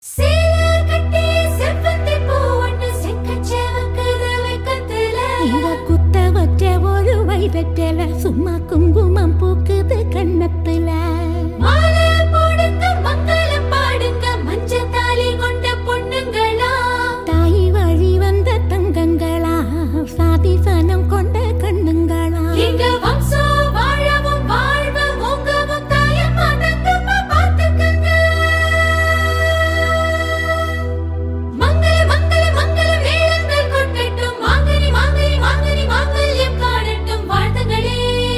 Seller கட்டி செவ்வந்தி பூ ஒண்ணு செக்கச் செவக்குது வெக்கத்துல. இவ குத்த வச்ச ஒரு வைரத்தல சும்மா குங்குமம் பூக்குது கண்ணத்துல மாலை போடுங்க, மங்களம் பாடுங்க, மஞ்சள் தாலி கொண்ட பொண்ணுங்களா. தாய் வழி வந்த தங்கங்களா சாதி சனம் கொண்ட கண்ணுங்களா எங்க வம்சம் வாழவும் வாழ்வு ஓங்கவும் தாயம்மா தங்கம்மா பார்த்துக்கங்க. மங்கள மங்கள மங்கள மேளங்கள் கொட்டட்டும் மாங்கனி மாங்கனி மாங்கனி மாங்கல்யம் காணட்டும் வாழ்த்துங்களே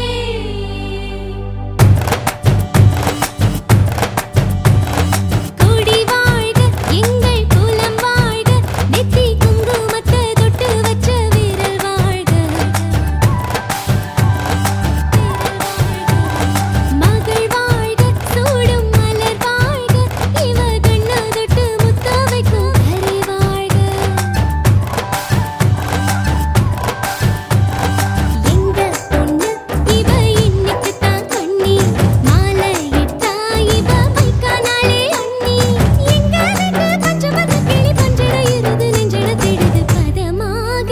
கொடி வாழ்க எங்கள் குலம் வாழ்க நெத்தி குங்குமத்தை தொட்டு வச்ச வீரல் வாழ்க மகள் வாழ்க சூடும் மலர் வாழ்க இவ கண்ணா தொட்டு முத்த வைக்கும் கரை வாழ்க எங்க பொண்ணு இவ இன்னைக்கு தான் கண்ணி மாலை இட்டா இவ வைக்கானாலே அண்ணி எங்க வீட்டு பச்சை மத கிளி பஞ்சட இருது நெஞ்சட திடுது பதமாக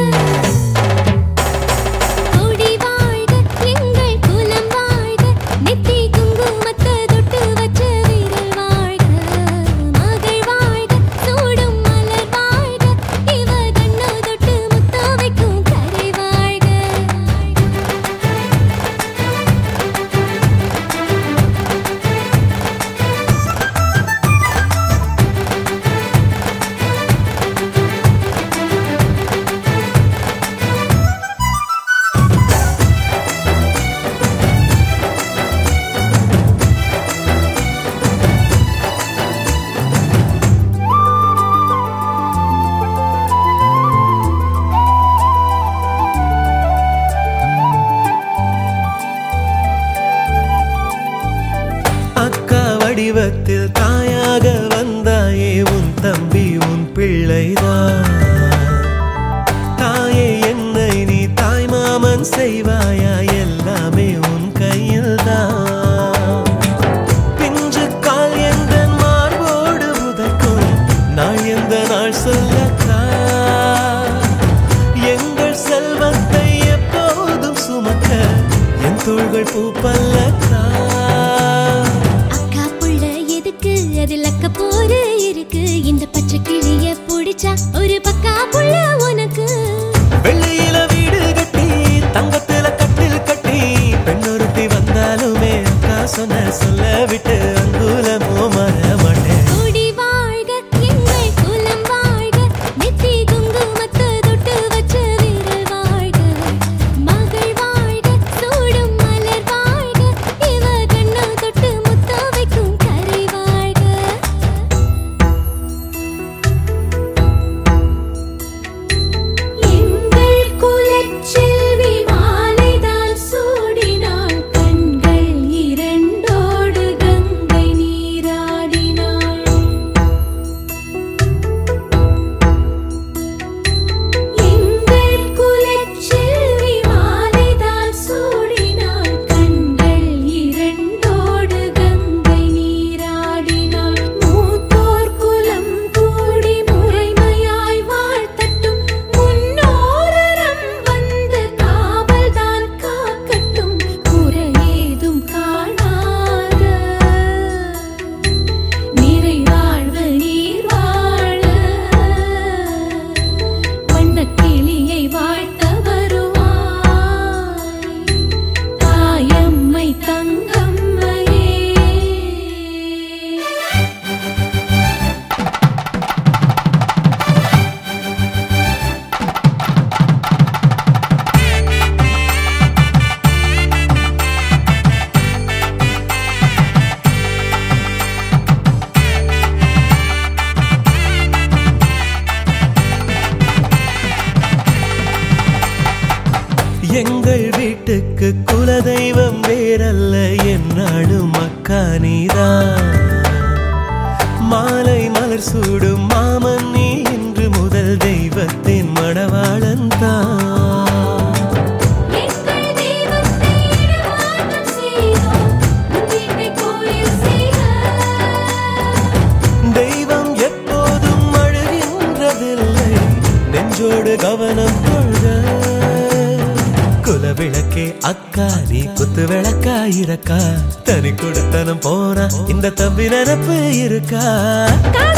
கொடி வாழ்க எங்கள் குலம் வாழ்க நெத்தி குங்குமத்தை தொட்டு வச்ச வீரல் வாழ்க மகள் வாழ்க சூடும் மலர் வாழ்க இவ கண்ணா தொட்டு முத்த வைக்கும் கரை வாழ்க அக்கா வடிவத்தில் தாயாக வந்தாயே உன் தம்பி உன் பிள்ளைதான் தாயே என்னை நீ தாய் மாமன் செய்வாயா எல்லாமே உன் கையில்தான் பிஞ்சு கால் எந்த மார்போடு உதைக்கும் நாள் எந்த நாள் சொல்லக்கா எங்கள் செல்வத்தை எப்போதும் சுமக்க என் தோள்கள் பூப்பல்லக்கா அக்கா புள்ள எதுக்கு அதில் அக்க போற இருக்கு இந்த பச்சை கிளிய புடிச்சா ஒரு பக்கா புள்ள உனக்கு வெள்ளியில வீடு கட்டி தங்கத்துல கட்டில் கட்டி பெண்ணொருத்தி வந்தாலுமே அக்கா சொன்ன சொல்ல விட்டு அங்குலமோ மற மாட்டேன் கொடி வாழ்க எங்கள் குலம் வாழ்க நெத்தி குங்குமத்தை தொட்டு வச்ச வீரல் வாழ்க மகள் வாழ்க சூடும் மலர் வாழ்க இவ கண்ணா தொட்டு முத்த வைக்கும் கரை வாழ்க எங்கள் குலச்செல்வி மாலைதான் சூடினாள் கண்கள் இரண்டோடு கங்கை நீராடினாள் எங்கள் குலச்செல்வி மாலைதான் சூடினாள் கண்கள் இரண்டோடு கங்கை நீராடினாள் மூத்தோர் குலம் கூடி முறைமையாய் வாழ்த்தட்டும் முன்னோரம் வந்து காவல்தான் காக்கட்டும் குறையேதும் காணாத நிறைவாழ்வு நீர் வாழ வண்ணக் கிளியை வாழ்த்த வருவாய் தாயம்மை தங்கம்மையே எங்கள் வீட்டுக்கு குலதெய்வம் வேறல்ல என்னாலும் அக்கா நீதான் மாலை மலர் சூடும் மாமன் நீ இன்று முதல் தெய்வத்தின் மணவாளன் தான் எங்கள் தெய்வத்தை இடமாற்றம் செய்தோம் உன் வீட்டை கோயில் செய்க தெய்வம் நெஞ்சோடு கவனம் கொள்க குல விளக்கே அக்கா நீ குத்து விளக்கா இருக்கா தனி கொடுத்தனம் போனா இந்த தம்பி நினப்பு இருக்கா கா